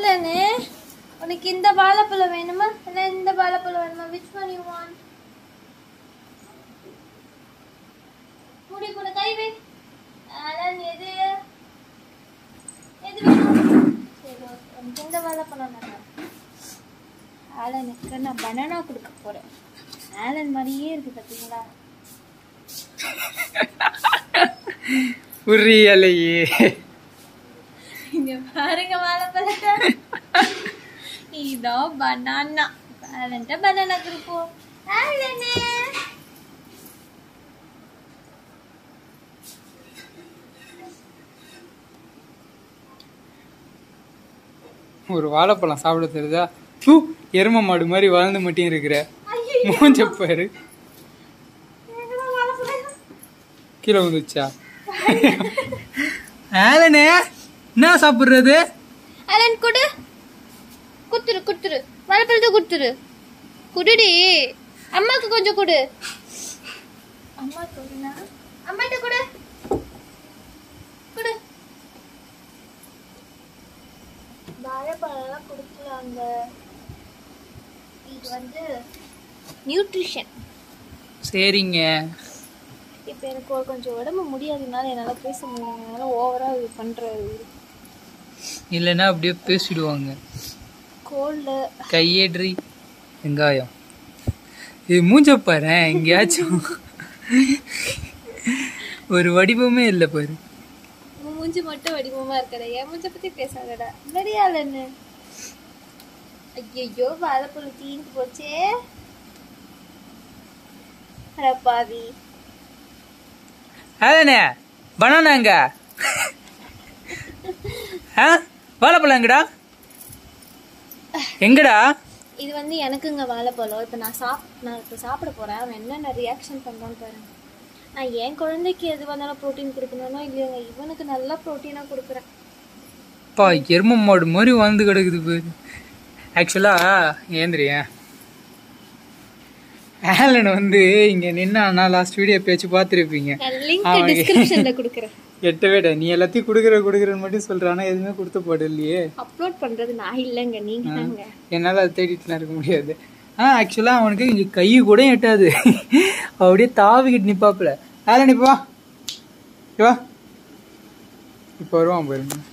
ஆலனு உனக்கு இந்த வாழைப்பழம் வேணுமா இல்ல இந்த வாழைப்பழம் வேணுமா விச் ஒன் யூ வாண்ட் முடி கூட கை வை ஆலன் எது எது வேணும் சரி okay. உனக்கு இந்த வாழைப்பழம் நல்லா ஆலனுக்கு நான் பனானா கொடுக்க போறேன் ஆலன் மாதிரியே இருக்கு பாத்தீங்களா புரியலையே இங்க பாருங்க வாழைப்பழத்தை இதோ பனானா ஆலன்ட்ட பனானா கொடுப்போம் ஆலனு ஒரு வாழைப்பழம் சாப்பிட தெரியுதா தூ எரும மாடு மாதிரி வளர்ந்து மட்டும் இருக்கிற மூஞ்ச பாரு கீழே வந்துச்சா ஆலனே என்ன சாப்பிடுறது ஆலன் குடு குத்துரு குத்துரு வாழைப்பழத்தை குத்துரு குடுடி அம்மாக்கு கொஞ்சம் குடு அம்மா கொடுனா அம்மாட்ட குடு குடு வாழைப்பழம்லாம் கொடுக்கலாங்க இது வந்து நியூட்ரிஷன் சரிங்க இப்போ எனக்கு ஒரு கொஞ்சம் உடம்பு முடியாததுனால என்னால் பேச முடியல என்னால் ஓவராக இது பண்ணுறது இல்லைன்னா அப்படியே பேசிடுவாங்க கோல்டு கையேற்றி வெங்காயம் இது மூஞ்ச பாரு எங்கேயாச்சும் ஒரு வடிவமே இல்லை பாரு உன் மூஞ்சி மட்டும் வடிவமா இருக்கடா என் மூஞ்ச பத்தி பேசாதடா நடியாளன்னு ஐயோ வாழைப்பழம் தீந்து போச்சே அட பாவி அதானே பனானாங்க ஆ வாழைப்பழம் எங்கடா எங்கடா இது வந்து எனக்குங்க வாழைப்பழம் இப்போ நான் சாப் நான் இப்போ சாப்பிட போறேன் அவன் என்னென்ன ரியாக்ஷன் பண்றான்னு பாருங்க நான் என் குழந்தைக்கு எது வந்தாலும் ப்ரோட்டீன் கொடுக்கணும்னா இல்லையாங்க இவனுக்கு நல்லா ப்ரோட்டீனாக கொடுக்குறேன் பா எரும மாடு மாதிரி வாழ்ந்து கிடக்குது பாரு ஆக்சுவலா ஏந்திரியா ஆலன் வந்து இங்க நின்னா லாஸ்ட் வீடியோ பேச்சு பார்த்துருப்பீங்க நான் லிங்க் அவன் டிஸ்கிரிப்ஷன்ல கொடுக்குறேன் எட்டவேடா நீ எல்லாத்தையும் கொடுக்குற கொடுக்குறன்னு மட்டும் சொல்ற ஆனா எதுவுமே கொடுத்த பாடு இல்லையே அப்லோட் பண்றது நான் இல்லைங்க நீங்க தாங்க என்னால அதை தேடிட்டுலாம் இருக்க முடியாது ஆ ஆக்சுவலா அவனுக்கு இங்க கை கூட எட்டாது அப்படியே தாவிக்கிட்டு நிப்பாப்புல ஆலன் இப்ப வா இங்க வா இப்ப வருவான் பாருங்க